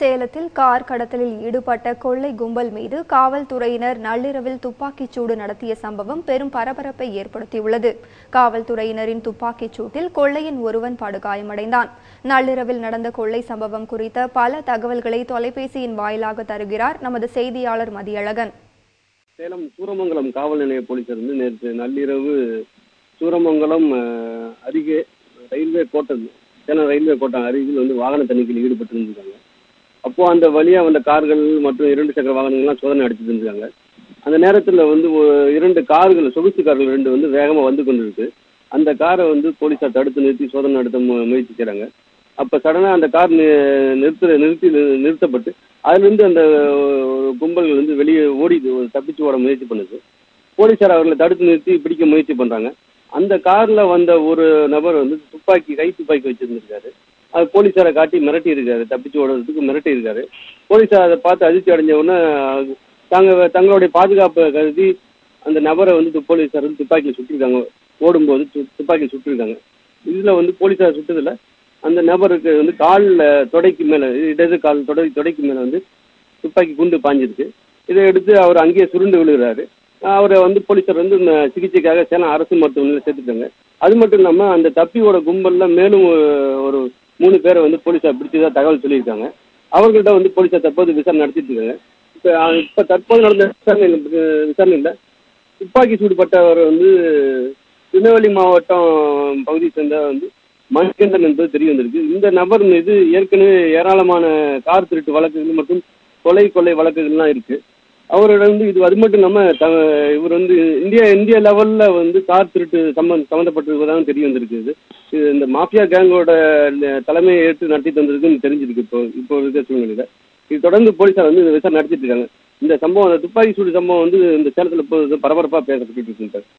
சேலத்தில் கார் கடத்தலில் ஈடுபட்ட கொள்ளை கும்பல் மீது காவல்துறையினர் நள்ளிரவில் துப்பாக்கிச் சூடு நடத்திய சம்பவம் பெரும் பரபரப்பை ஏற்படுத்தியுள்ளது காவல்துறையினரின் துப்பாக்கிச் சூட்டில் கொள்ளையின் ஒருவன் படுகாயமடைந்தான் நள்ளிரவில் நடந்த கொள்ளை சம்பவம் குறித்த பல தகவல்களை தொலைபேசியின் வாயிலாக தருகிறார் நமது செய்தியாளர் மதியழகன் சேலம் சூரமங்கலம் காவல் நிலைய போலீசார் வந்து நேற்று நள்ளிரவு சூரமங்கலம் அஹ், அருகே ரயில்வே கோட்டம் சேலம் ரயில்வே கோட்டம் அருகில் வந்து வாகன தணிக்கையில் ஈடுபட்டு இருந்திருக்காங்க அப்போ அந்த வழியா வந்த கார்கள் மற்றும் இரண்டு சக்கர வாகனங்கள்லாம் சோதனை அடிச்சுட்டு இருந்திருக்காங்க அந்த நேரத்தில் வந்து ஒரு- இரண்டு கார்கள் சொகுசு கார்கள் ரெண்டு வந்து வேகமாக வந்து கொண்டிருக்கு அந்த காரை வந்து போலீஸார் தடுத்து நிறுத்தி சோதனை நடத்த மு- முயற்சி செய்கிறாங்க அப்போ சடனாக அந்த கார் நி- நிறுத்த நிறுத்தி நி- நிறுத்தப்பட்டு அதுலேருந்து அந்த ஒரு கும்பல்கள் வந்து வெளியே ஓடி தப்பிச்சு ஓட முயற்சி பண்ணுது போலீஸார் அவர்களை தடுத்து நிறுத்தி பிடிக்க முயற்சி பண்ணுறாங்க அந்த காரில் வந்த ஒரு நபர் வந்து துப்பாக்கி கை துப்பாக்கி வச்சிருந்திருக்காரு அது போலீஸாரை காட்டி மிரட்டி இருக்காரு தப்பிச்சு ஓடுறதுக்கு மிரட்டி இருக்காரு போலீஸார் அதை பார்த்து அதிர்ச்சி அடைஞ்ச உடனே தாங்க தங்களுடைய பாதுகாப்பை கருதி அந்த நபரை வந்து து- போலீஸார் வந்து துப்பாக்கியில் சுட்டிருக்காங்க ஓடும்போது து- துப்பாக்கியில் சுட்டிருக்காங்க இதில் வந்து போலீஸார் சுட்டதில் அந்த நபருக்கு வந்து காலில் தொடைக்கு மேலே இடது கால் தொடை தொடைக்கு மேலே வந்து துப்பாக்கி குண்டு பாஞ்சிருக்கு இதை எடுத்து அவர் அங்கேயே சுருண்டு விழுகிறாரு அவரை வந்து போலீஸார் வந்து இந்த சிகிச்சைக்காக சேலம் அரசு மருத்துவமனையில் சேர்த்துட்டாங்க அது மட்டும் இல்லாமல் அந்த தப்பியோட கும்பலில் மேலும் ஒரு- ஒரு மூணு பேரை வந்து போலீஸார் பிடிச்சதா தகவல் சொல்லியிருக்காங்க அவர்கள்ட்ட வந்து போலீஸார் தற்போது விசாரணை நடத்திட்டு இருக்காங்க இப்போ இப்போ தற்போது நடந்த விசாரணை விசாரணையில் துப்பாக்கி சூடுபட்டவர் வந்து திருநெல்வேலி மாவட்டம் பகுதியை சேர்ந்த வந்து மணிகண்டன் என்பது தெரிய வந்திருக்கு இந்த நபர் மீது ஏற்கனவே ஏராளமான கார் திருட்டு வழக்குகள் மற்றும் கொலை கொள்ளை வழக்குகள்லாம் இருக்கு அவரோட வந்து இது அது மட்டும் இல்லாமல் த இவர் வந்து இந்தியா இந்திய லெவலில் வந்து கார் திருட்டு சம்மந்த சம்மந்தப்பட்டிருப்பதாக தெரிய வந்திருக்கு இது இது இந்த மாஃபியா கேங்கோட தலைமையை ஏற்று நடத்தி தந்திருக்குன்னு தெரிஞ்சிருக்கு இப்போ இப்போ இருக்க சூழ்நிலையில் இது தொடர்ந்து போலீஸார் வந்து இந்த விசாரணை நடத்திட்டு இருக்காங்க இந்த சம்பவம் அந்த துப்பாக்கி சூடு சம்பவம் வந்து இந்த சேலத்தில் இப்போ பரபரப்பாக பேசப்பட்டு இருக்கு சார்